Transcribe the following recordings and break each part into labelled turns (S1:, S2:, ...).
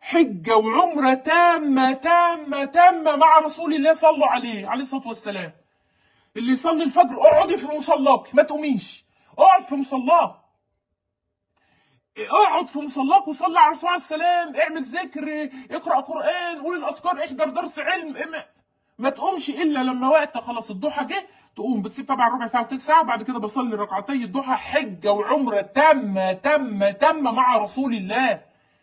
S1: حجة وعمرة تامة تامة تامة مع رسول الله صلوا عليه عليه الصلاة والسلام اللي يصلي الفجر اقعدي في مصلاك ما تقوميش اقعد في مصلاك اقعد في مصلاك وصلي على الرسول عليه السلام اعمل ذكر اقرا قران قول الاذكار احضر درس علم إما- ما تقومش الا لما وقت خلاص الضحى جه تقوم بتسيب طبعا ربع ساعه وتلت ساعه وبعد كده بصلي ركعتي الضحى حجه وعمره تامه تامه تامه مع رسول الله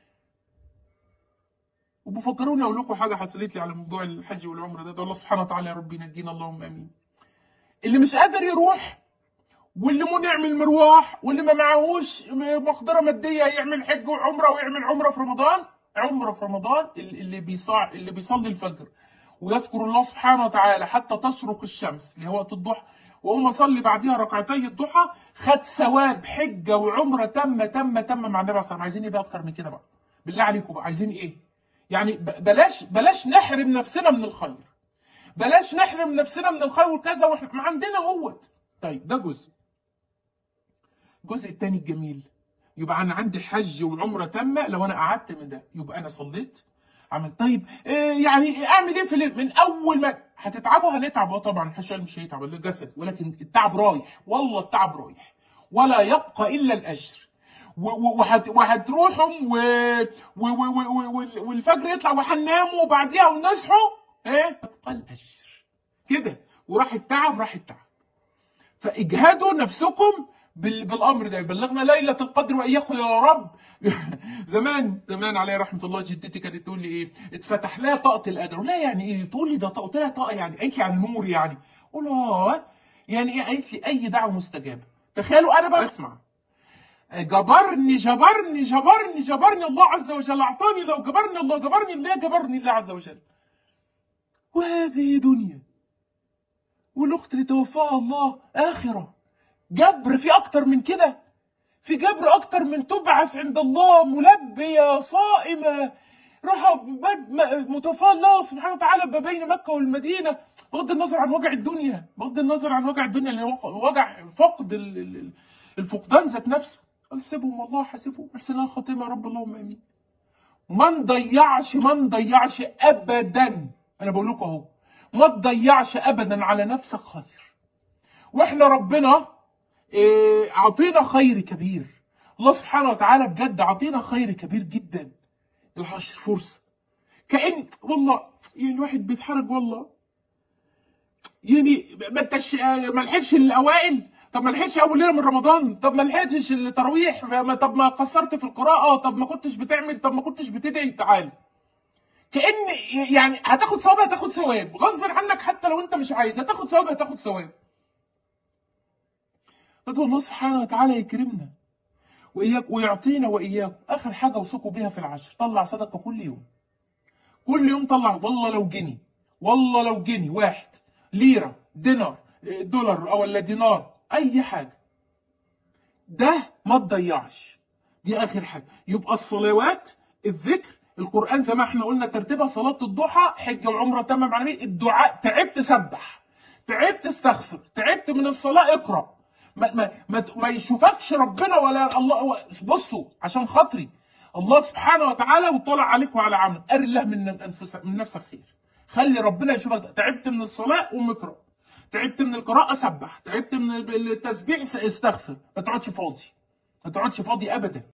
S1: وبفكروني اقول لكم حاجه حصلت لي على موضوع الحج والعمره ده, ده الله سبحانه وتعالى يا رب ينجينا اللهم امين اللي مش قادر يروح واللي منع من المرواح واللي ما معهوش مقدره ماديه يعمل حج وعمره ويعمل عمره في رمضان عمره في رمضان اللي بيصع اللي بيصلي الفجر ويذكر الله سبحانه وتعالى حتى تشرق الشمس اللي هو وقت الضحى وقوم اصلي بعديها ركعتي الضحى خد ثواب حجه وعمره تم تم تم مع النبي صلى الله عليه وسلم عايزين ايه بقى اكتر من كده بقى بالله عليكم بقى عايزين ايه يعني ب- بلاش بلاش نحرم نفسنا من الخير بلاش نحرم نفسنا من الخير وكذا واحنا ما عندنا اهوت طيب ده جزء الجزء الثاني الجميل يبقى انا عندي حج وعمره تامه لو انا قعدت من ده يبقى انا صليت عملت طيب إيه يعني اعمل ايه في الليل من اول ما هتتعبوا هنتعب اه طبعا الحشاء مش هيتعب الجسد ولكن التعب رايح والله التعب رايح ولا يبقى الا الاجر و- و- وهت- وهتروحوا و... و... و... و... و... والفجر يطلع وهنناموا وبعديها ونصحوا ايه يبقى الاجر كده وراح التعب راح التعب فاجهدوا نفسكم بال- بالامر ده بلغنا ليله القدر واياكم يا رب زمان زمان عليه رحمه الله جدتي كانت تقول لي ايه اتفتح لها طاقه القدر لا يعني ايه تقول لي ده طاقه قلت لها طاقه يعني قالت لي يعني نور يعني قول اه يعني ايه قالت لي اي دعوه مستجابه تخيلوا انا بقى اسمع جبرني جبرني جبرني جبرني الله عز وجل اعطاني لو جبرني الله جبرني الله جبرني الله عز وجل وهذه دنيا والاخت اللي توفاها الله اخره جبر في اكتر من كده في جبر اكتر من تبعث عند الله ملبيه صائمه راح متوفاه الله سبحانه وتعالى ما بين مكه والمدينه بغض النظر عن وجع الدنيا بغض النظر عن وجع الدنيا اللي هو وجع فقد ال- ال- ال- الفقدان ذات نفسه قال سيبهم والله حاسبهم احسن لها الخاتمه يا رب اللهم امين ما نضيعش ما نضيعش ابدا انا بقول لكم اهو ما تضيعش ابدا على نفسك خير واحنا ربنا إيه، عطينا خير كبير الله سبحانه وتعالى بجد عطينا خير كبير جدا العشر فرصه كأن والله يعني الواحد بيتحرج والله يعني ما انتش ما لحقش الاوائل طب ما لحقش اول ليله من رمضان طب ما لحقتش التراويح ما- طب ما قصرت في القراءه طب ما كنتش بتعمل طب ما كنتش بتدعي تعال كأن يعني هتاخد ثواب هتاخد ثواب غصب عنك حتى لو انت مش عايز هتاخد ثواب هتاخد ثواب ادعو الله سبحانه وتعالى يكرمنا واياك ويعطينا واياكم اخر حاجه اوصيكم بيها في العشر طلع صدقه كل يوم كل يوم طلع والله لو جنيه والله لو جنيه واحد ليره دينار إيه، دولار او ولا دينار اي حاجه ده ما تضيعش دي اخر حاجه يبقى الصلوات الذكر القران زي ما احنا قلنا ترتيبها صلاه الضحى حجه وعمره تمام مع النبي الدعاء تعبت سبح تعبت استغفر تعبت من الصلاه اقرا ما ما ما, ما يشوفكش ربنا ولا الله بصوا عشان خاطري الله سبحانه وتعالى وطلع عليك وعلى عملك اري الله من انفسك من نفسك خير خلي ربنا يشوفك تعبت من الصلاه قوم اقرا تعبت من القراءه سبح تعبت من التسبيح استغفر ما تقعدش فاضي ما تقعدش فاضي ابدا